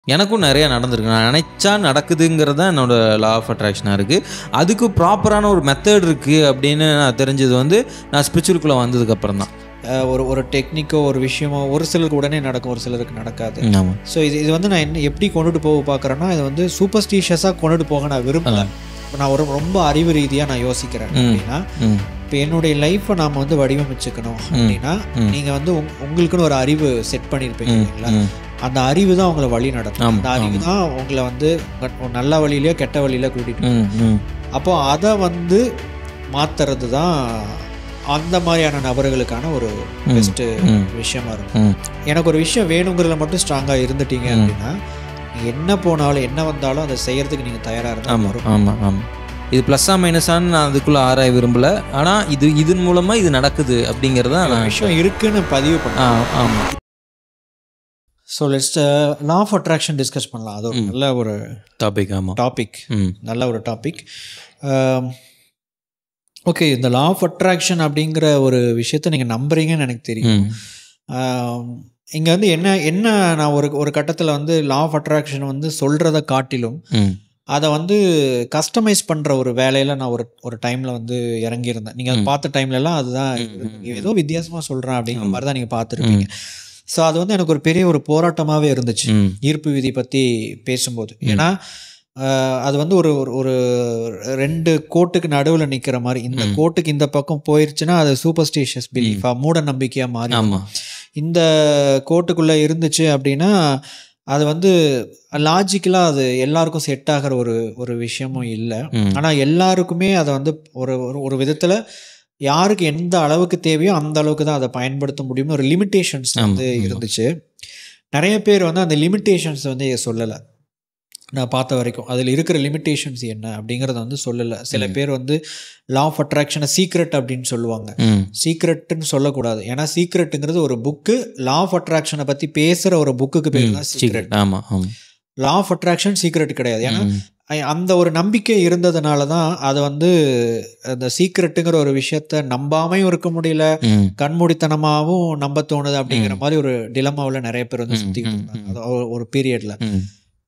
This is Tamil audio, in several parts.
எனக்கும் நிறைய நடந்திருக்கு நான் நினைச்சா நடக்குதுங்கிறது தான் என்னோட லா ஆஃப் அட்ராக்ஷனாக இருக்குது அதுக்கு ப்ராப்பரான ஒரு மெத்தட் இருக்குது அப்படின்னு நான் தெரிஞ்சது வந்து நான் ஸ்பிரிச்சுவலுக்குள்ளே வந்ததுக்கப்புறம் தான் அஹ் ஒரு ஒரு டெக்னிக்கோ ஒரு விஷயமோ ஒரு சிலருக்கு உடனே நடக்கும் ஒரு சிலருக்கு நடக்காது ஆமாம் ஸோ இது இது வந்து நான் என்ன எப்படி கொண்டுட்டு போக பார்க்குறேன்னா இது வந்து சூப்பர்ஸ்டிஷியஸாக கொண்டுட்டு போக நான் விரும்பல இப்ப நான் ஒரு ரொம்ப அறிவு ரீதியாக நான் யோசிக்கிறேன் அப்படின்னா ம் இப்போ என்னுடைய லைஃப்பை நாம் வந்து வடிவமைச்சுக்கணும் அப்படின்னா நீங்கள் வந்து உங் உங்களுக்குன்னு ஒரு அறிவு செட் பண்ணியிருப்பீங்க இல்லைங்களா ம் அந்த அறிவு தான் உங்களை வழி நடத்தும் ஆமா, அந்த அறிவு தான் உங்களை வந்து உங்க நல்ல வழியிலையோ கெட்ட வழியில கூட்டிட்டு போகும். ம் ம் அப்போ அதை வந்து மாத்துறது தான் அந்த மாதிரியான நபர்களுக்கான ஒரு பெஸ்ட்டு ம். விஷயமா இருக்கும் ம் எனக்கு ஒரு விஷயம் வேணுங்கிறதுல மட்டும் ஸ்ட்ராங்காக இருந்துட்டீங்க அப்படின்னா நீங்க என்ன போனாலும் என்ன வந்தாலும் அதை செய்யறதுக்கு நீங்கள் தயாராக இருந்தால் ஆமாம் வரும் ஆமாம் ஆமாம் இது ப்ளஸ்ஸா மைனஸான்னு நான் அதுக்குள்ளே ஆராய விரும்பலை ஆனால் இது இதன் மூலமாக இது நடக்குது அப்படிங்கிறத ஒரு நான் விஷயம் இருக்குன்னு பதிவு பண்ண ஆ ஆமாம் so let's law of attraction discuss பண்ணலாம் அது ஒரு நல்ல ஒரு டாபிக் ஆமாம் டாபிக் ம் நல்ல ஒரு டாபிக் ஓகே இந்த லா ஆஃப் அட்ராக்ஷன் அப்படிங்கிற ஒரு விஷயத்த நீங்கள் நம்புறீங்கன்னு எனக்கு தெரியும் ம் இங்கே வந்து என்ன என்ன நான் ஒரு ஒரு கட்டத்தில் வந்து லா ஆஃப் அட்ராக்ஷன் வந்து சொல்கிறத காட்டிலும் ம் அதை வந்து கஸ்டமைஸ் பண்ணுற ஒரு வேலையில் நான் ஒரு ஒரு டைமில் வந்து இறங்கியிருந்தேன் நீங்கள் பார்த்த டைம்லலாம் அதுதான் ஏதோ வித்தியாசமாக சொல்கிறேன் அப்படிங்கிற மாதிரி தான் நீங்கள் பார்த்துருப்பீங்க ஸோ அது வந்து எனக்கு ஒரு பெரிய ஒரு போராட்டமாகவே இருந்துச்சு ம் ஈர்ப்பு விதி பற்றி பேசும்போது ஏன்னா ஆஹ், அது வந்து ஒரு ஒரு- ஒரு ரெண்டு கோட்டுக்கு நடுவில் நிற்கிற மாதிரி இந்த கோட்டுக்கு இந்த பக்கம் போயிருச்சுன்னா அது சூப்பர்ஸ்டிஷியஸ் பிலீஃபா மூட நம்பிக்கையாக மாறி ஆமாம் இந்த கோட்டுக்குள்ளே இருந்துச்சு அப்படின்னா அது வந்து லாஜிக்கலாக அது எல்லாருக்கும் செட் ஆகிற ஒரு ஒரு விஷயமும் இல்லை ம். ஆனால் எல்லாருக்குமே அதை வந்து ஒரு ஒரு- ஒரு விதத்தில் யாருக்கு எந்த அளவுக்கு தேவையோ அந்த அளவுக்கு தான் அதை பயன்படுத்த முடியும்னு ஒரு லிமிட்டேஷன்ஸ் வந்து இருந்துச்சு நிறைய பேர் வந்து அந்த லிமிட்டேஷன்ஸ் வந்து சொல்லலை நான் பார்த்த வரைக்கும் அதில் இருக்கிற லிமிட்டேஷன்ஸ் என்ன அப்படிங்கிறத வந்து சொல்லலை சில பேர் வந்து லா ஆஃப் அட்ராக்ஷனை சீக்ரெட் அப்படின்னு சொல்லுவாங்க ம் சீக்ரெட்னு சொல்லக்கூடாது ஏன்னா சீக்ரெட்டுங்கிறது ஒரு புக்கு லா ஆஃப் அட்ராக்ஷனை பற்றி பேசுகிற ஒரு புக்குக்கு பேர் தான் சீக்ரெட் சீக்கிரம் ஆமாம் ஆமாம் லா ஆஃப் அட்ராக்ஷன் சீக்ரெட் கிடையாது ஏன்னா அ- அந்த ஒரு நம்பிக்கை இருந்ததுனால தான் அது வந்து அந்த சீக்ரெட்டுங்கிற ஒரு விஷயத்த நம்பாமையும் இருக்க முடியல ம் கண்மூடித்தனமாகவும் நம்ப தோணுது அப்படிங்கிற மாதிரி ஒரு டிலமாவில் நிறைய பேர் வந்து சுற்றிக்கிட்டு இருந்தாங்க அது ஒரு- ஒரு பீரியடில் ம்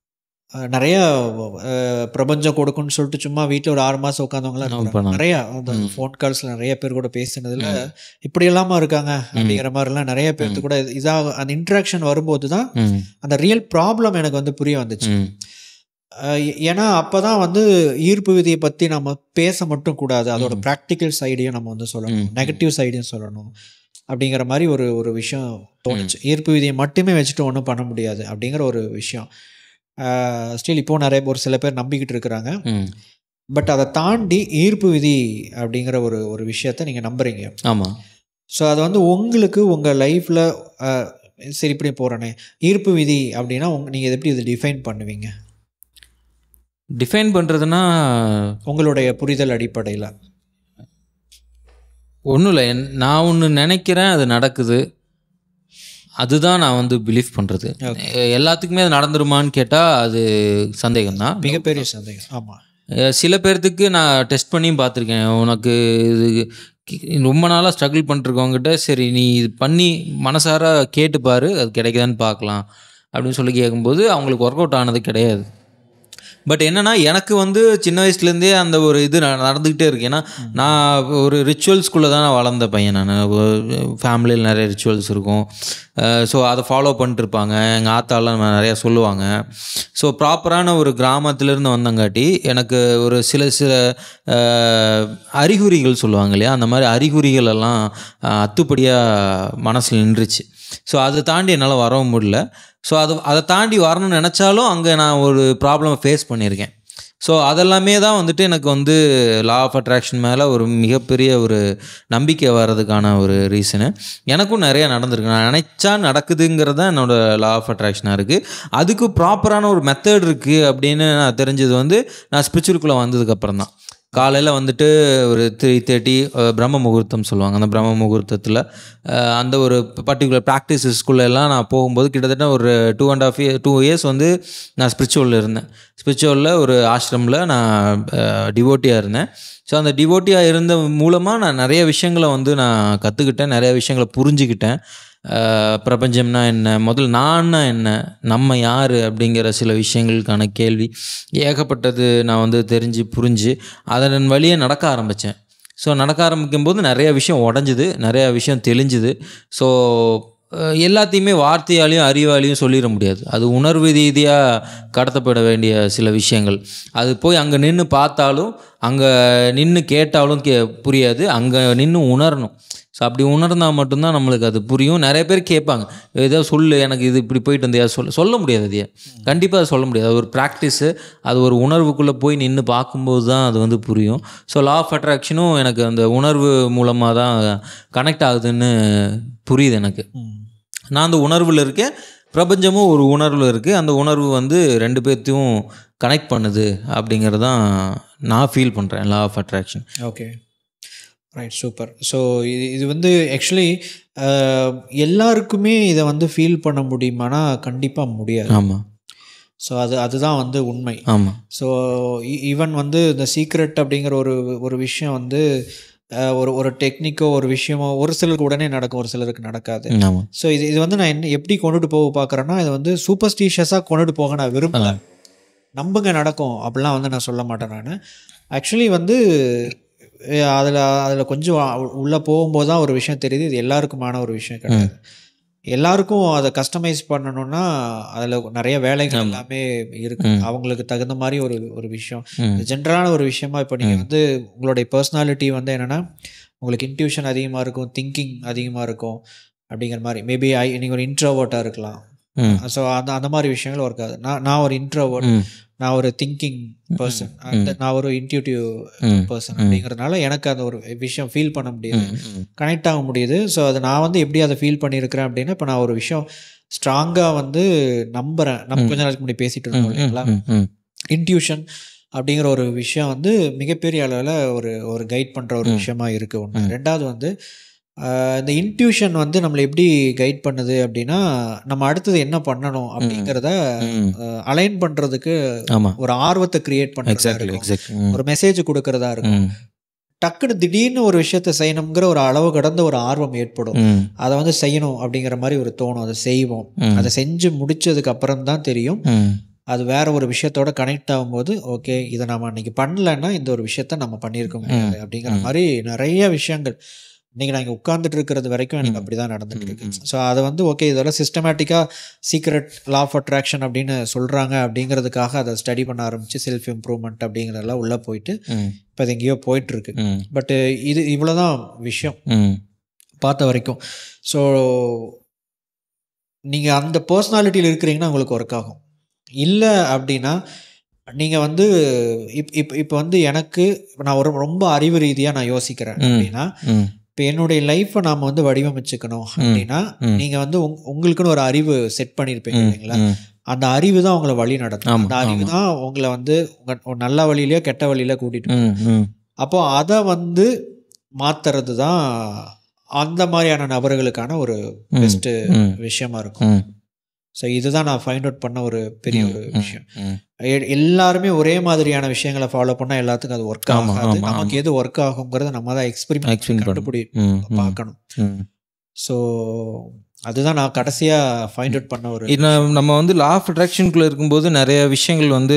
நிறைய அஹ், பிரபஞ்சம் கொடுக்குன்னு சொல்லிட்டு சும்மா வீட்டில் ஒரு ஆறு மாதம் உட்காந்தவங்களாம் இருக்காங்க பண்ணாங்க. நிறைய அந்த ஃபோன் கால்ஸில் நிறைய பேர் கூட பேசினதுல இப்படி எல்லாமா இருக்காங்க அப்படிங்கிற மாதிரிலாம் நிறைய பேர்த்து கூட இதாக அந்த இன்ட்ராக்ஷன் வரும்போது தான் ம் அந்த ரியல் ப்ராப்ளம் எனக்கு வந்து புரிய வந்துச்சு ம் அஹ் ஏ- ஏன்னா அப்பதான் வந்து ஈர்ப்பு விதியை பற்றி நம்ம பேச மட்டும் கூடாது அதோட ப்ராக்டிக்கல் சைடையும் நம்ம வந்து சொல்லணும் நெகட்டிவ் சைடையும் சொல்லணும் அப்படிங்கிற மாதிரி ஒரு ஒரு விஷயம் தோணுச்சு ஈர்ப்பு விதியை மட்டுமே வச்சுட்டு ஒன்றும் பண்ண முடியாது அப்படிங்கிற ஒரு விஷயம் ஸ்டில் இப்போ நிறைய ஒரு சில பேர் நம்பிக்கிட்டு இருக்கிறாங்க ம் பட் அதை தாண்டி ஈர்ப்பு விதி அப்படிங்கிற ஒரு ஒரு விஷயத்த நீங்கள் நம்புறீங்க ஆமாம் ஸோ அது வந்து உங்களுக்கு உங்கள் லைஃப்பில் சரி இப்படி போகிறேனே ஈர்ப்பு விதி அப்படின்னா உங்க நீங்கள் எப்படி இதை டிஃபைன் பண்ணுவீங்க டிஃபைன் பண்ணுறதுன்னா உங்களுடைய புரிதல் அடிப்படையில் ஒன்றும் இல்லை நான் ஒன்று நினைக்கிறேன் அது நடக்குது அதுதான் நான் வந்து பிலீவ் பண்ணுறது எல்லாத்துக்குமே அது நடந்துருமான்னு கேட்டால் அது சந்தேகம்தான் மிகப்பெரிய சந்தேகம் ஆமாம் அஹ் சில பேர்த்துக்கு நான் டெஸ்ட் பண்ணியும் பார்த்துருக்கேன் உனக்கு இது கி- ரொம்ப நாளாக ஸ்ட்ரகிள் பண்ணிருக்கவங்ககிட்ட சரி நீ இது பண்ணி மனசார கேட்டு பாரு அது கிடைக்குதான்னு பார்க்கலாம் அப்படின்னு சொல்லி கேட்கும்போது அவங்களுக்கு ஒர்க் அவுட் ஆனது கிடையாது பட் என்னன்னா எனக்கு வந்து சின்ன வயசுலேருந்தே அந்த ஒரு இது ந- நடந்துக்கிட்டே இருக்கு ஏன்னா நான் ஒரு ரிச்சுவல்ஸ்குள்ளே தான் நான் வளர்ந்த பையன் நான் ஃபேமிலியில் நிறைய ரிச்சுவல்ஸ் இருக்கும் ஸோ அதை ஃபாலோ பண்ணிட்டு இருப்பாங்க எங்கள் ஆத்தாலாம் நிறையா சொல்லுவாங்க ஸோ ப்ராப்பரான ஒரு கிராமத்துலேருந்து வந்தங்காட்டி எனக்கு ஒரு சில சில அஹ், அறிகுறிகள் சொல்லுவாங்க இல்லையா அந்த மாதிரி அறிகுறிகள் எல்லாம் அத்துப்படியாக மனசில் நின்றுச்சு ஸோ அதை தாண்டி என்னால் வரவும் முடியல ஸோ அது அதை தாண்டி வரணும்னு நினச்சாலும் அங்கே நான் ஒரு ப்ராப்ளமை ஃபேஸ் பண்ணியிருக்கேன் ஸோ அதெல்லாமே தான் வந்துட்டு எனக்கு வந்து லா ஆஃப் அட்ராக்ஷன் மேலே ஒரு மிகப்பெரிய ஒரு நம்பிக்கை வர்றதுக்கான ஒரு ரீசனு எனக்கும் நிறைய நடந்திருக்கு நான் நினச்சா நடக்குதுங்கிறது தான் என்னோட லா ஆஃப் அட்ராக்ஷனாக இருக்குது அதுக்கு ப்ராப்பரான ஒரு மெத்தட் இருக்குது அப்படின்னு நான் தெரிஞ்சது வந்து நான் ஸ்பிரிச்சுவலுக்குள்ளே வந்ததுக்கப்புறம் தான் காலையில் வந்துட்டு ஒரு த்ரீ தேர்ட்டி பிரம்ம முகூர்த்தம் சொல்லுவாங்க அந்த பிரம்ம முகூர்த்தத்தில் அந்த ஒரு பர்டிகுலர் ப்ராக்டிசஸ்குள்ளே எல்லாம் நான் போகும்போது கிட்டத்தட்ட ஒரு two and half year two years வந்து நான் ஸ்பிரிச்சுவலில் இருந்தேன் ஸ்பிரிச்சுவலில் ஒரு ஆசிரமில் நான் டிவோட்டியாக இருந்தேன் ஸோ அந்த டிவோட்டியாக இருந்த மூலமாக நான் நிறைய விஷயங்களை வந்து நான் கற்றுக்கிட்டேன் நிறைய விஷயங்களை புரிஞ்சுக்கிட்டேன் அஹ், பிரபஞ்சம்னா என்ன முதல்ல நான்னா என்ன நம்ம யார் அப்படிங்கிற சில விஷயங்களுக்கான கேள்வி ஏகப்பட்டது நான் வந்து தெரிஞ்சு புரிஞ்சு அதன் வழியே நடக்க ஆரம்பித்தேன் ஸோ நடக்க ஆரம்பிக்கும் போது நிறைய விஷயம் உடஞ்சுது நிறைய விஷயம் தெளிஞ்சுது ஸோ அஹ், எல்லாத்தையுமே வார்த்தையாலையும் அறிவாலையும் சொல்லிட முடியாது அது உணர்வு ரீதியாக கடத்தப்பட வேண்டிய சில விஷயங்கள் அது போய் அங்கே நின்று பார்த்தாலும் அங்கே நின்று கேட்டாலும் கே புரியாது அங்கே நின்று உணரணும் ஸோ அப்படி உணர்ந்தால் மட்டும்தான் நம்மளுக்கு அது புரியும் நிறைய பேர் கேட்பாங்க ஏதோ சொல்லு எனக்கு இது இப்படி போயிட்டு இருந்தியா சொல்ல சொல்ல முடியாது அதையே கண்டிப்பாக அதை சொல்ல முடியாது அது ஒரு ப்ராக்டிஸு அது ஒரு உணர்வுக்குள்ளே போய் நின்று பார்க்கும்போது தான் அது வந்து புரியும் ஸோ லா ஆஃப் அட்ராக்ஷனும் எனக்கு அந்த உணர்வு மூலமாக தான் கனெக்ட் ஆகுதுன்னு புரியுது எனக்கு நான் அந்த உணர்வில் இருக்கேன் பிரபஞ்சமும் ஒரு உணர்வில் இருக்குது அந்த உணர்வு வந்து ரெண்டு பேர்த்தையும் கனெக்ட் பண்ணுது அப்படிங்கிறது தான் நான் ஃபீல் பண்ணுறேன் law of attraction okay right super so இது இது வந்து ஆக்சுவலி எல்லாருக்குமே இதை வந்து ஃபீல் பண்ண முடியுமானா கண்டிப்பாக முடியாது ஆமாம் ஸோ அது அதுதான் வந்து உண்மை ஆமாம் ஸோ ஈவன் வந்து இந்த சீக்ரெட் அப்படிங்கிற ஒரு ஒரு விஷயம் வந்து அஹ், ஒரு ஒரு டெக்னிக்கோ ஒரு விஷயமோ ஒரு சிலருக்கு உடனே நடக்கும் ஒரு சிலருக்கு நடக்காது ஆமாம் ஸோ இது இது வந்து நான் என்ன எப்படி கொண்டுட்டு போக பார்க்குறேன்னா இது வந்து சூப்பர்ஸ்டிஷியஸாக கொண்டுட்டு போக நான் விரும்பல நம்புங்க நடக்கும் அப்படிலாம் வந்து நான் சொல்ல மாட்டேன் நான் ஆக்சுவலி வந்து அதில் அதில் கொஞ்சம் உள்ளே போகும்போது தான் ஒரு விஷயம் தெரியுது இது எல்லாருக்குமான ஒரு விஷயம் கிடையாது எல்லாருக்கும் அதை கஸ்டமைஸ் பண்ணணும்னா அதில் நிறைய வேலைகள் எல்லாமே இருக்கு அவங்களுக்கு தகுந்த மாதிரி ஒரு ஒரு விஷயம் ம். ஜென்ரலான ஒரு விஷயமா இப்போ நீங்கள் வந்து உங்களுடைய பர்சனாலிட்டி வந்து என்னென்னா உங்களுக்கு இன்ட்யூஷன் அதிகமாக இருக்கும் திங்கிங் அதிகமாக இருக்கும் அப்படிங்கிற மாதிரி மேபி ஐ நீங்கள் ஒரு இன்ட்ரோவர்ட்டாக இருக்கலாம் ம் ஸோ அந்த அந்த மாதிரி விஷயங்கள் ஒர்க் ஆகுது நான் நான் ஒரு இன்ட்ரோவர்ட் ம் நான் ஒரு திங்கிங் பர்சன் அந்த நான் ஒரு இன்ட்யூட்டிவ் ம் பர்சன் அப்படிங்கிறதுனால எனக்கு அந்த ஒரு விஷயம் ஃபீல் பண்ண முடியுது ம் கனெக்ட் ஆக முடியுது ஸோ அதை நான் வந்து எப்படி அதை ஃபீல் பண்ணியிருக்கிறேன் அப்படின்னா இப்போ நான் ஒரு விஷயம் ஸ்ட்ராங்காக வந்து நம்புகிறேன் நம்ம கொஞ்ச நாளைக்கு முன்னாடி பேசிட்டு இருந்தோம் இல்லைங்களா ம் ம் இன்ட்யூஷன் அப்படிங்கிற ஒரு விஷயம் வந்து மிகப்பெரிய அளவில் ஒரு ஒரு கைட் பண்ணுற ஒரு விஷயமா இருக்குது ஒன்று ரெண்டாவது வந்து ஆஹ், இந்த இன்ட்யூஷன் வந்து நம்மளை எப்படி கைட் பண்ணுது அப்படின்னா நம்ம அடுத்தது என்ன பண்ணணும் அப்படிங்கிறத ம் அலைன் பண்ணுறதுக்கு ஆமாம் ஒரு ஆர்வத்தை கிரியேட் பண்ணுறதா எக்ஸாக்ட்லி இருக்கும் எக்ஸாக்ட்லி ஒரு மெசேஜ் கொடுக்கறதா இருக்கும் ம் டக்குன்னு திடீர்னு ஒரு விஷயத்த செய்யணுங்கிற ஒரு அளவு கடந்த ஒரு ஆர்வம் ஏற்படும் ம் அதை வந்து செய்யணும் அப்படிங்கிற மாதிரி ஒரு தோணும் அதை செய்வோம் ம். அதை செஞ்சு முடிச்சதுக்கு அப்புறம் தான் தெரியும் ம் அது வேற ஒரு விஷயத்தோட கனெக்ட் ஆகும்போது ஓகே இதை நம்ம அன்னைக்கு பண்ணலைன்னா இந்த ஒரு விஷயத்த நம்ம பண்ணியிருக்க முடியாது அப்படிங்கிற மாதிரி நிறைய விஷயங்கள் இன்னைக்கு நான் இங்கே உட்கார்ந்துட்டு இருக்கிறது வரைக்கும் எனக்கு அப்படி தான் நடந்துட்டு இருக்கு ஸோ அதை வந்து ஓகே இதோட சிஸ்டமேட்டிக்காக சீக்ரெட் லா ஆஃப் அட்ராக்ஷன் அப்படின்னு சொல்கிறாங்க அப்படிங்கிறதுக்காக அதை ஸ்டடி பண்ண ஆரம்பிச்சு செல்ஃப் இம்ப்ரூவ்மெண்ட் அப்படிங்கிறதெல்லாம் உள்ளே போயிட்டு ம் இப்போ அது எங்கேயோ போயிட்டு இருக்கு ம் பட்டு இது இவ்வளோதான் விஷயம் ம் பார்த்த வரைக்கும் ஸோ நீங்கள் அந்த பர்சனாலிட்டியில் இருக்கிறீங்கன்னா உங்களுக்கு ஒர்க் ஆகும் இல்லை அப்படின்னா நீங்கள் வந்து இப் இப் இப்போ வந்து எனக்கு நான் ஒரு ரொம்ப அறிவு ரீதியாக நான் யோசிக்கிறேன் அப்படின்னா ம் இப்போ என்னுடைய லைஃப்பை நாம் வந்து வடிவமைச்சுக்கணும் அப்படின்னா ம். நீங்கள் வந்து உங் உங்களுக்குன்னு ஒரு அறிவு செட் பண்ணியிருப்பீங்க இல்லைங்களா ம் அந்த அறிவு தான் உங்களை வழி நடத்தும் ஆமா, அந்த அறிவு தான் உங்களை வந்து உங்கள் நல்ல வழியிலையோ கெட்ட வழியில கூட்டிகிட்டு ம் ம் அப்போ அதை வந்து மாத்துறது தான் அந்த மாதிரியான நபர்களுக்கான ஒரு பெஸ்ட் ம் விஷயமா இருக்கும் ம் ஸோ இதுதான் நான் ஃபைண்ட் அவுட் பண்ண ஒரு பெரிய ஒரு விஷயம் ம் எ- எல்லாருமே ஒரே மாதிரியான விஷயங்களை ஃபாலோ பண்ணா எல்லாத்துக்கும் அது ஒர்க் ஆமா, ஆகாது ஆமா, நமக்கு எது ஒர்க் ஆகுங்கிறத நம்ம தான் எக்ஸ்பெரிமெண்ட் Experiment கண்டுபிடி ம் ம் பார்க்கணும் ம் ஸோ அதுதான் நான் கடைசியா ஃபைண்ட் அவுட் பண்ண ஒரு இது நம்ம வந்து லா ஆஃப் அட்ராக்ஷனுக்குள்ளே இருக்கும்போது நிறைய விஷயங்கள் வந்து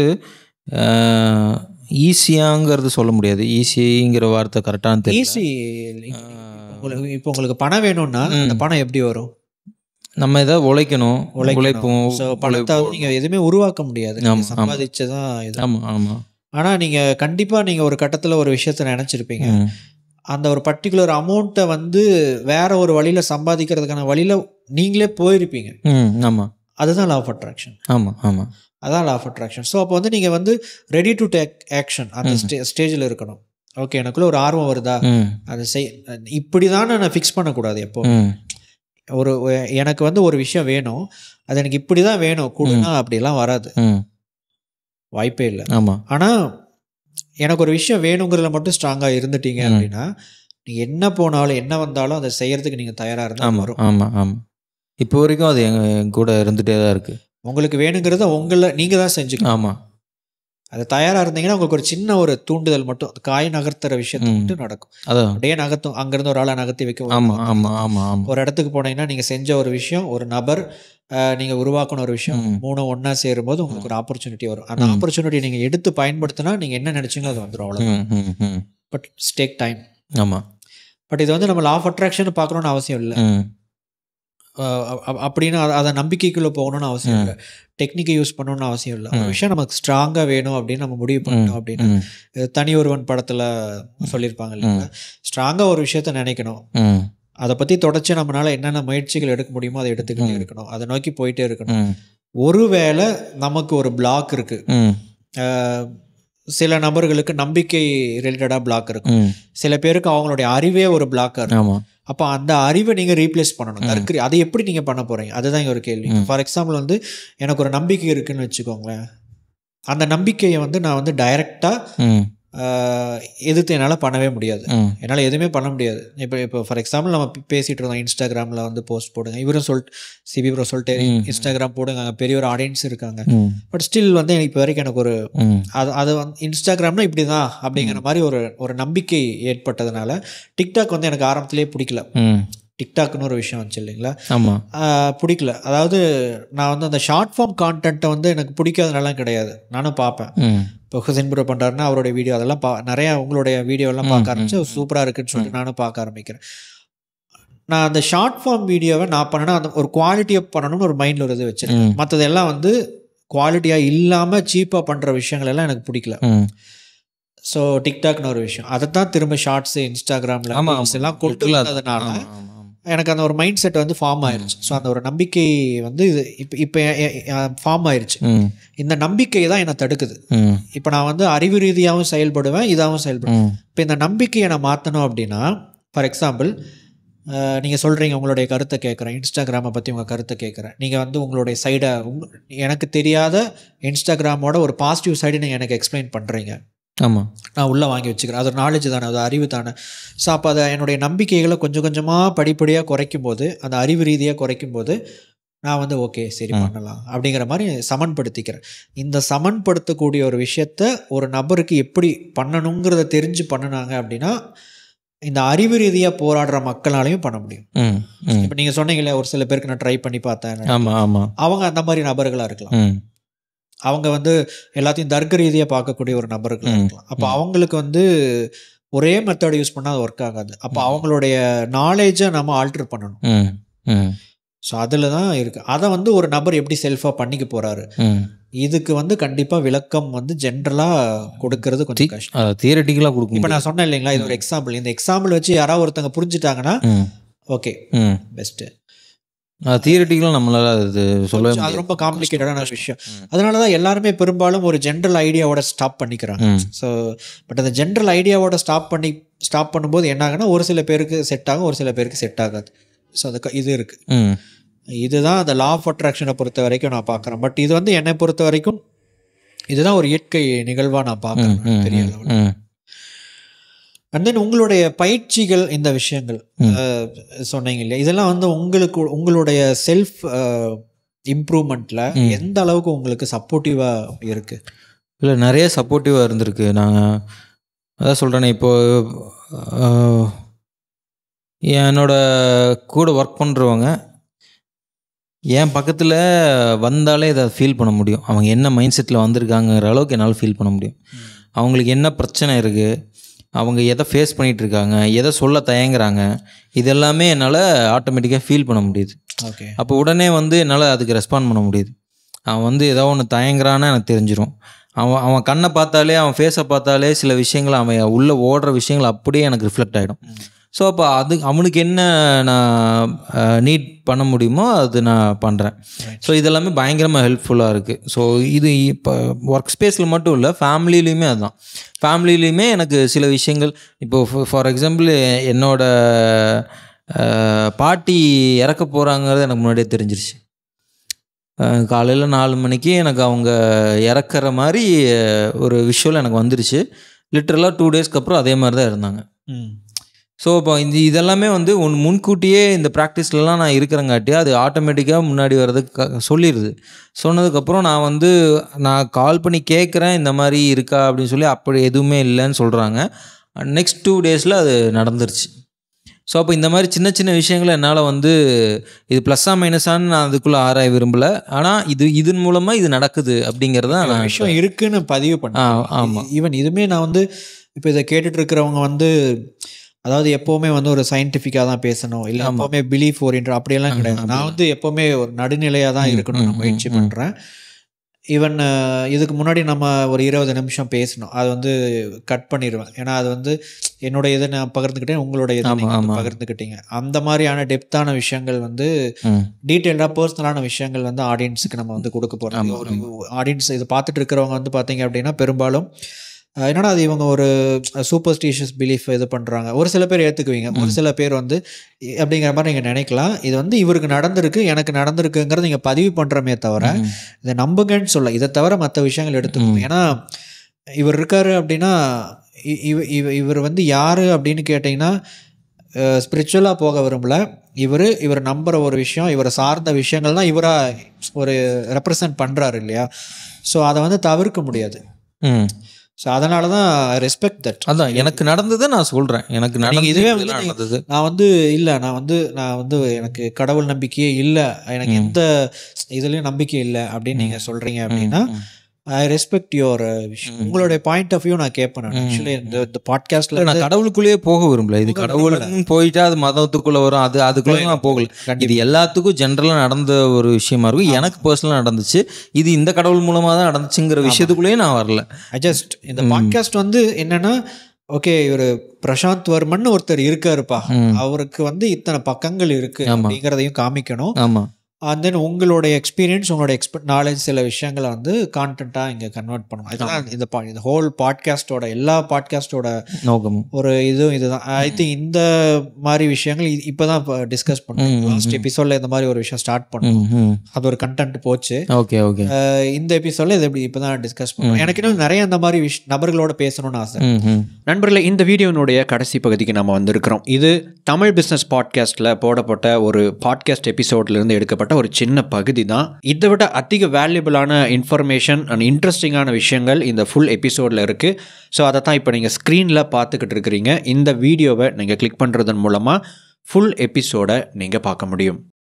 ஈஸியாங்கிறது சொல்ல முடியாது ஈஸிங்கிற வார்த்தை கரெக்டான தெரியல ஈஸி உங்களுக்கு இப்போ உங்களுக்கு பணம் வேணும்னா அந்த பணம் எப்படி வரும் நம்ம ஏதாவது உழைக்கணும் உழைப்போம் ஸோ பணத்தை வந்து நீங்க எதுவுமே உருவாக்க முடியாது நீங்க ஆமா, ஆமா. சம்பாதிச்சதான் இது ஆமாம் ஆமாம் ஆனா நீங்க கண்டிப்பா நீங்க ஒரு கட்டத்துல ஒரு விஷயத்த நினைச்சிருப்பீங்க ம் அந்த ஒரு பர்டிகுலர் அமௌண்ட்டை வந்து வேற ஒரு வழியில சம்பாதிக்கிறதுக்கான வழியில நீங்களே போயிருப்பீங்க ம் ஆமாம் அதுதான் லா ஆஃப் அட்ராக்ஷன் ஆமாம் ஆமாம் அதான் லா ஆஃப் அட்ராக்ஷன் ஸோ அப்போ வந்து நீங்கள் வந்து ரெடி டு டேக் ஆக்ஷன் அந்த ஸ்டே ஸ்டேஜில் இருக்கணும் ஓகே எனக்குள்ள ஒரு ஆர்வம் வருதா ம் அதை செய் இப்படி தான் நான் ஃபிக்ஸ் பண்ணக்கூடாது எப்போ ம் ஒரு எனக்கு வந்து ஒரு விஷயம் வேணும் அது எனக்கு இப்படி தான் வேணும் கூடுனா அப்படிலாம் வராது ம் வாய்ப்பே இல்லை ஆமாம் ஆனால் எனக்கு ஒரு விஷயம் வேணுங்கிறதுல மட்டும் ஸ்ட்ராங்காக இருந்துட்டீங்க அப்படின்னா நீங்கள் என்ன போனாலும் என்ன வந்தாலும் அதை செய்யறதுக்கு நீங்கள் தயாராக இருந்தால் ஆமாம் வரும் ஆமாம் ஆமாம் இப்போ வரைக்கும் அது எங்க என் கூட இருந்துகிட்டே தான் இருக்குது உங்களுக்கு வேணுங்கிறத உங்களை நீங்கள் தான் செஞ்சுக்கணும் ஆமாம் அது தயாராக இருந்தீங்கன்னா உங்களுக்கு ஒரு சின்ன ஒரு தூண்டுதல் மட்டும் அந்த காய் நகர்த்துற விஷயத்தை ம். மட்டும் நடக்கும் அதான் அப்படியே நகர்த்தும் அங்கேருந்து ஒரு ஆளை நகர்த்தி வைக்க ஒரு ஆமாம் ஆமாம் ஆமாம் ஆமாம் ஒரு இடத்துக்கு போனீங்கன்னா நீங்கள் செஞ்ச ஒரு விஷயம் ஒரு நபர் நீங்கள் உருவாக்கின ஒரு விஷயம் ம். மூணு ஒன்றா சேரும்போது உங்களுக்கு ஒரு ஆப்பர்ச்சுனிட்டி வரும் அந்த ம். ஆப்பர்ச்சுனிட்டி நீங்கள் எடுத்து பயன்படுத்தினா நீங்கள் என்ன நினச்சிங்களோ அது வந்துடும் அவ்வளோ ம் ம் ம் பட் ஸ்டேக் டைம் ஆமாம் பட் இது வந்து நம்ம லா ஆஃப் அட்ராக்ஷன் பார்க்கணும்னு அவசியம் இல்லை ம் அஹ் அ- அப்படின்னு அத- அதை நம்பிக்கைக்குள்ளே போகணும்னு அவசியம் இல்லை டெக்னிக்கை யூஸ் பண்ணணும்னு அவசியம் இல்லை ஒரு விஷயம் நமக்கு ஸ்ட்ராங்காக வேணும் அப்படின்னு நம்ம முடிவு பண்ணிட்டோம் அப்படின்னு ம் இது தனி ஒருவன் படத்தில் சொல்லியிருப்பாங்க இல்லைங்களா ஸ்ட்ராங்காக ஒரு விஷயத்த நினைக்கணும் ம் அதை பற்றி தொடர்ச்சி நம்மளால என்னென்ன முயற்சிகள் எடுக்க முடியுமோ அதை எடுத்துக்கிட்டே இருக்கணும் அதை நோக்கி போயிட்டே இருக்கணும் ம் ஒருவேளை நமக்கு ஒரு பிளாக் இருக்கு ம் அஹ் சில நபர்களுக்கு நம்பிக்கை ரிலேட்டடாக பிளாக் இருக்கும் ம் சில பேருக்கு அவங்களுடைய அறிவே ஒரு பிளாக்காக இருக்கும் ஆமாம் அப்போ அந்த அறிவை நீங்கள் ரீப்ளேஸ் பண்ணணும் தற்கரி அதை எப்படி நீங்கள் பண்ண போகிறீங்க அதுதான் இங்க ஒரு கேள்வி ஃபார் எக்ஸாம்பிள் வந்து எனக்கு ஒரு நம்பிக்கை இருக்குன்னு வச்சுக்கோங்களேன் அந்த நம்பிக்கையை வந்து நான் வந்து டைரெக்டாக ம் எதிர்த்து என்னால் பண்ணவே முடியாது ம் என்னால் எதுவுமே பண்ண முடியாது இப்போ இப்போ ஃபார் எக்ஸாம்பிள் நம்ம பே- பேசிட்டு இருந்தோம் இன்ஸ்டாகிராமில் வந்து போஸ்ட் போடுங்க இவரும் சொல்லிட்டு சிபி ப்ரோ சொல்லிட்டு இன்ஸ்டாகிராம் போடுங்க அங்கே பெரிய ஒரு ஆடியன்ஸ் இருக்காங்க ம் பட் ஸ்டில் வந்து எனக்கு இப்போ வரைக்கும் எனக்கு ஒரு ம் அது அது வந்து இன்ஸ்டாகிராம்னா இப்படி தான் அப்படிங்கிற மாதிரி ஒரு ஒரு நம்பிக்கை ஏற்பட்டதுனால டிக்டாக் வந்து எனக்கு ஆரம்பத்திலேயே பிடிக்கல ம் டிக்டாக்னு ஒரு விஷயம் வந்துச்சு இல்லைங்களா ஆமாம் ஆஹ் பிடிக்கல அதாவது நான் வந்து அந்த ஷார்ட் ஃபார்ம் கான்டென்ட்டை வந்து எனக்கு பிடிக்காதனாலாம் கிடையாது நானும் பார்ப்பேன் ம் இப்போ ஹுசைன் ப்ரோ பண்ணுறாருன்னா அவருடைய வீடியோ அதெல்லாம் பா நிறையா உங்களுடைய வீடியோலாம் பார்க்க ஆரம்பிச்சு சூப்பராக இருக்குன்னு சொல்லிட்டு நானும் பார்க்க ஆரம்பிக்கிறேன் நான் அந்த ஷார்ட் ஃபார்ம் வீடியோவை நான் பண்ணேன்னா அந்த ஒரு குவாலிட்டியை பண்ணணும்னு ஒரு மைண்டில் ஒரு இது வச்சிருக்கேன் ம் மற்றதெல்லாம் வந்து குவாலிட்டியாக இல்லாமல் சீப்பாக பண்ணுற விஷயங்கள் எல்லாம் எனக்கு பிடிக்கல ம் ஸோ டிக்டாக்னு ஒரு விஷயம் அதை தான் திரும்ப ஷார்ட்ஸு இன்ஸ்டாகிராமில் ஆமா, எல்லாம் கொண்டு Literal ஆ அது. வந்ததுனால ஆமாம் ஆமாம் எனக்கு அந்த ஒரு மைண்ட் செட் வந்து ஃபார்ம் ஆயிருச்சு ஸோ அந்த ஒரு நம்பிக்கை வந்து இது இப்போ இப்போ ஃபார்ம் ஆயிருச்சு ம் இந்த நம்பிக்கை தான் என்னை தடுக்குது ம் இப்போ நான் வந்து அறிவு ரீதியாகவும் செயல்படுவேன் இதாகவும் செயல்படுவேன் ம் இப்போ இந்த நம்பிக்கையை நான் மாற்றணும் அப்படின்னா ஃபார் எக்ஸாம்பிள் நீங்கள் சொல்கிறீங்க உங்களுடைய கருத்தை கேட்குறேன் இன்ஸ்டாகிராமை பற்றி உங்கள் கருத்தை கேட்குறேன் நீங்கள் வந்து உங்களுடைய சைடை உங்க எனக்கு தெரியாத இன்ஸ்டாகிராமோட ஒரு பாசிட்டிவ் சைடு நீங்கள் எனக்கு எக்ஸ்பிளைன் பண்ணுறீங்க ஆமாம் நான் உள்ளே வாங்கி வச்சுக்கிறேன் அது ஒரு நாலேஜ் தானே அது அறிவு தானே ஸோ அப்போ அதை என்னுடைய நம்பிக்கைகளை கொஞ்சம் கொஞ்சமாக படிப்படியாக குறைக்கும் போது அந்த அறிவு ரீதியாக குறைக்கும் போது நான் வந்து ஓகே சரி பண்ணலாம் அப்படிங்கிற மாதிரி சமன்படுத்திக்கிறேன் இந்த சமன்படுத்தக்கூடிய ஒரு விஷயத்த ஒரு நபருக்கு எப்படி பண்ணணுங்கிறத தெரிஞ்சு பண்ணினாங்க அப்படின்னா இந்த அறிவு ரீதியாக போராடுற மக்களாலையும் பண்ண முடியும் ம் ம் இப்போ நீங்கள் சொன்னீங்களே ஒரு சில பேருக்கு நான் ட்ரை பண்ணி பார்த்தேன் ஆமாம் ஆமாம் அவங்க அந்த மாதிரி நபர்களாக இருக்கலாம் ம் அவங்க வந்து எல்லாத்தையும் தர்க்க ரீதியாக பார்க்கக்கூடிய ஒரு நபர்களாக ம். இருக்கலாம் அப்போ அவங்களுக்கு வந்து ஒரே மெத்தட் யூஸ் பண்ணால் அது ஒர்க் ஆகாது அப்போ அவங்களுடைய நாலேஜை நம்ம ஆல்டர் பண்ணணும் ம் ம் ஸோ அதில் தான் இருக்குது அதை வந்து ஒரு நபர் எப்படி செல்ஃபாக பண்ணிக்க போகிறாரு ம் இதுக்கு வந்து கண்டிப்பாக விளக்கம் வந்து ஜென்ரலாக கொடுக்கறது கொஞ்சம் கஷ்டம் அதை தியரட்டிக்கலாக கொடுக்க இப்போ முடியும் நான் சொன்னேன் இல்லைங்களா இது ஒரு எக்ஸாம்பிள் இந்த எக்ஸாம்பிள் வச்சு யாராவது ஒருத்தங்க புரிஞ்சுட்டாங்கன்னா ம் ஓகே ம் பெஸ்ட்டு அது தியரட்டிக்கலாக நம்மளால் அது சொல்லவே அது முடியாது ரொம்ப காம்ப்ளிகேட்டடான விஷயம் அதனால தான் எல்லாருமே பெரும்பாலும் ஒரு ஜென்ரல் ஐடியாவோட ஸ்டாப் பண்ணிக்கிறாங்க ம் ஸோ பட் அந்த ஜென்ரல் ஐடியாவோட ஸ்டாப் பண்ணி ஸ்டாப் பண்ணும்போது என்ன ஆகுனா ஒரு சில பேருக்கு செட் ஆகும் ஒரு சில பேருக்கு செட் ஆகாது ஸோ அதுக்கு இது இருக்குது ம் இதுதான் அந்த லா ஆஃப் அட்ராக்ஷனை பொறுத்த வரைக்கும் நான் பார்க்குறேன் பட் இது வந்து என்னை பொறுத்த வரைக்கும் இதுதான் ஒரு இயற்கை நிகழ்வாக நான் பார்க்குறேன் ம் பெரிய அளவில் ம் அண்ட் தென் உங்களுடைய பயிற்சிகள் இந்த விஷயங்கள் அஹ், சொன்னீங்க இல்லையா இதெல்லாம் வந்து உங்களுக்கு உங்களுடைய செல்ஃப் இம்ப்ரூவ்மெண்ட்டில் எந்த அளவுக்கு உங்களுக்கு சப்போர்ட்டிவாக இருக்குது இல்லை நிறைய சப்போர்ட்டிவாக இருந்திருக்கு நாங்கள் அதான் சொல்கிறேனே இப்போ ஆஹ், என்னோட கூட ஒர்க் பண்ணுறவங்க என் பக்கத்தில் வந்தாலே இதை ஃபீல் பண்ண முடியும் அவங்க என்ன மைண்ட் செட்டில் வந்திருக்காங்கிற அளவுக்கு என்னால் ஃபீல் பண்ண முடியும் அவங்களுக்கு என்ன பிரச்சனை இருக்குது அவங்க எதை ஃபேஸ் பண்ணிகிட்டு இருக்காங்க எதை சொல்ல தயங்குறாங்க இதெல்லாமே என்னால் ஆட்டோமேட்டிக்காக ஃபீல் பண்ண முடியுது ஓகே அப்போ உடனே வந்து என்னால் அதுக்கு ரெஸ்பாண்ட் பண்ண முடியுது அவன் வந்து ஏதோ ஒன்று தயங்குறான்னு எனக்கு தெரிஞ்சிடும் அவன் அவன் கண்ணை பார்த்தாலே அவன் ஃபேஸை பார்த்தாலே சில விஷயங்கள் அவன் உள்ளே ஓடுற விஷயங்கள் அப்படியே எனக்கு ரிஃப்ளெக்ட் ஆகிடும் ஸோ அப்போ அது அவனுக்கு என்ன நான் நீட் பண்ண முடியுமோ அது நான் பண்ணுறேன் ஸோ இதெல்லாமே பயங்கரமாக ஹெல்ப்ஃபுல்லாக இருக்குது ஸோ இது இப்போ ஒர்க் ஸ்பேஸில் மட்டும் இல்லை ஃபேமிலிலையுமே அதுதான் ஃபேமிலிலையுமே எனக்கு சில விஷயங்கள் இப்போ ஃபார் எக்ஸாம்பிள் என்னோட அஹ், பாட்டி இறக்க போகிறாங்கிறது எனக்கு முன்னாடியே தெரிஞ்சிருச்சு காலையில் நாலு மணிக்கு எனக்கு அவங்க இறக்குற மாதிரி அஹ், ஒரு விஷுவல் எனக்கு வந்துருச்சு லிட்டரலாக டூ டேஸ்க்கு அப்புறம் அதே மாதிரி தான் இருந்தாங்க ம் ஸோ இப்போ இந்த இதெல்லாமே வந்து ஒன் முன்கூட்டியே இந்த ப்ராக்டிஸ்லலாம் நான் இருக்கிறங்காட்டி அது ஆட்டோமேட்டிக்காக முன்னாடி வர்றதுக்கு க- சொல்லிடுது சொன்னதுக்கப்புறம் நான் வந்து நான் கால் பண்ணி கேட்குறேன் இந்த மாதிரி இருக்கா அப்படின்னு சொல்லி அப்படி எதுவுமே இல்லைன்னு சொல்கிறாங்க நெக்ஸ்ட் டூ டேஸில் அது நடந்துருச்சு ஸோ அப்போ இந்த மாதிரி சின்ன சின்ன விஷயங்களை என்னால் வந்து இது ப்ளஸ்ஸா மைனஸான்னு நான் அதுக்குள்ளே ஆராய விரும்பலை ஆனால் இது இதன் மூலமாக இது நடக்குது அப்படிங்கிறத ஒரு நான் விஷயம் இருக்குன்னு பதிவு ஆ பண்ணேன் ஆமாம் ஈவன் இதுவுமே நான் வந்து இப்போ இதை கேட்டுட்டு இருக்கிறவங்க வந்து அதாவது எப்போவுமே வந்து ஒரு சயின்டிஃபிக்காக தான் பேசணும் இல்லை எப்போவுமே பிலீஃப் ஓரியன்ட் அப்படியெல்லாம் கிடையாது நான் வந்து எப்போவுமே ஒரு நடுநிலையாக தான் இருக்கணும் நான் முயற்சி பண்ணுறேன் ஈவன் இதுக்கு முன்னாடி நம்ம ஒரு இருபது நிமிஷம் பேசணும் அது வந்து கட் பண்ணிடுவேன் ஏன்னா அது வந்து என்னோட இதை நான் பகிர்ந்துக்கிட்டேன் உங்களோட இதை ஆமா, நீங்க வந்து ஆமா. பகிர்ந்துக்கிட்டீங்க அந்த மாதிரியான டெப்த்தான விஷயங்கள் வந்து ம் டீட்டெயில்டாக பர்சனலான விஷயங்கள் வந்து ஆடியன்ஸுக்கு நம்ம வந்து கொடுக்க போகிறோம் ஒரு ஆடியன்ஸ் இது பார்த்துட்டு இருக்கிறவங்க வந்து பார்த்தீங்க அப்படின்னா பெரும்பாலும் அஹ், என்னடா அது இவங்க ஒரு சூப்பர்ஸ்டிஷியஸ் பிலீஃப் இது பண்ணுறாங்க ஒரு சில பேர் ஏற்றுக்குவீங்க ஒரு சில பேர் வந்து இ- அப்படிங்கிற மாதிரி நீங்கள் நினைக்கலாம் இது வந்து இவருக்கு நடந்திருக்கு எனக்கு நடந்திருக்குங்கிறத நீங்கள் பதிவு பண்ணுறமே தவிர இதை நம்புங்கன்னு சொல்ல இதை தவிர மற்ற விஷயங்கள் எடுத்துக்கணும் ஏன்னா இவர் இருக்காரு அப்படின்னா இ- இவ- இவ- இவர் வந்து யார் அப்படின்னு கேட்டிங்கன்னா ஸ்பிரிச்சுவலாக போக விரும்பல இவர் இவர் நம்புகிற ஒரு விஷயம் இவரை சார்ந்த விஷயங்கள் தான் இவராக ஒரு ரெப்ரசன்ட் பண்ணுறாரு இல்லையா ஸோ அதை வந்து தவிர்க்க முடியாது ம் ஸோ அதனால தான் ரெஸ்பெக்ட் தட் அதான் எனக்கு நடந்ததை நான் சொல்கிறேன் எனக்கு நடந்தது இதுவே வந்து இதெல்லாம் நீங்க- நடந்தது நான் வந்து இல்லை நான் வந்து நான் வந்து எனக்கு கடவுள் நம்பிக்கையே இல்லை எனக்கு எந்த இதுலேயும் நம்பிக்கை இல்லை அப்படின்னு நீங்கள் சொல்கிறீங்க அப்படின்னா ஐ ரெஸ்பெக்ட் யுவர் விஷயம் உங்களுடைய பாயிண்ட் ஆஃப் வியூ நான் கேட்பேன் நான் ஆக்சுவலி இந்த இந்த பாட்காஸ்ட்டில் நான் கடவுளுக்குள்ளேயே போக விரும்பல இது கடவுளுக்குன்னு போயிட்டா அது மதத்துக்குள்ள வரும் அது அதுக்குள்ள நான் போகல இது எல்லாத்துக்கும் ஜென்ரலாக நடந்த ஒரு விஷயமா இருக்கும் எனக்கு பர்சனலாக நடந்துச்சு இது இந்த கடவுள் மூலமாக தான் நடந்துச்சுங்கிற விஷயத்துக்குள்ளேயே நான் வரல ஐ ஜஸ்ட் இந்த பாட்காஸ்ட் வந்து என்னன்னா ஓகே இவர் பிரசாந்த் வர்மன் ஒருத்தர் இருக்காருப்பா அவருக்கு வந்து இத்தனை பக்கங்கள் இருக்கு அப்படிங்கிறதையும் காமிக்கணும் ஆமாம் அண்ட் தென் உங்களுடைய எக்ஸ்பீரியன்ஸ் உங்களோட எக்ஸ்பெக்ட் நாலேஜ் சில விஷயங்களை வந்து கான்டென்ட்டாக இங்கே கன்வெர்ட் பண்ணணும் அதுதான் இந்த பா- இந்த ஹோல் பாட்காஸ்டோட எல்லா பாட்காஸ்டோட நோக்கமும் ஒரு இதுவும் இதுதான் ஐ திங்க் இந்த மாதிரி விஷயங்கள் இ- இப்பதான் இப்போ டிஸ்கஸ் பண்ணோம் லாஸ்ட் எபிசோட்ல இந்த மாதிரி ஒரு விஷயம் ஸ்டார்ட் பண்ணோம் ம் ம் அது ஒரு கண்டென்ட் போச்சு ஓகே ஓகே அஹ் இந்த எபிசோட்ல இது எப்படி இப்பதான் டிஸ்கஸ் பண்ணோம் எனக்கு இன்னும் நிறைய இந்த மாதிரி விஷ் நபர்களோட பேசணும்னு ஆசை ம் ம் நண்பர்களே இந்த வீடியோனுடைய கடைசி பகுதிக்கு நம்ம வந்திருக்கிறோம் இது தமிழ் பிஸ்னஸ் பாட்காஸ்ட்டில் போடப்பட்ட ஒரு பாட்காஸ்ட் எபிசோட்லேருந்து எடுக்கப்பட்ட ஒரு சின்ன பகுதி தான் இதை விட அதிக வேல்யூபிளான இன்ஃபர்மேஷன் அண்ட் இன்ட்ரெஸ்டிங்கான விஷயங்கள் இந்த ஃபுல் எபிசோடில் இருக்குது ஸோ அதை தான் இப்போ நீங்கள் ஸ்க்ரீனில் பார்த்துக்கிட்டு இருக்கிறீங்க இந்த வீடியோவை நீங்கள் கிளிக் பண்ணுறதன் மூலமாக ஃபுல் எபிசோடை நீங்கள் பார்க்க முடியும்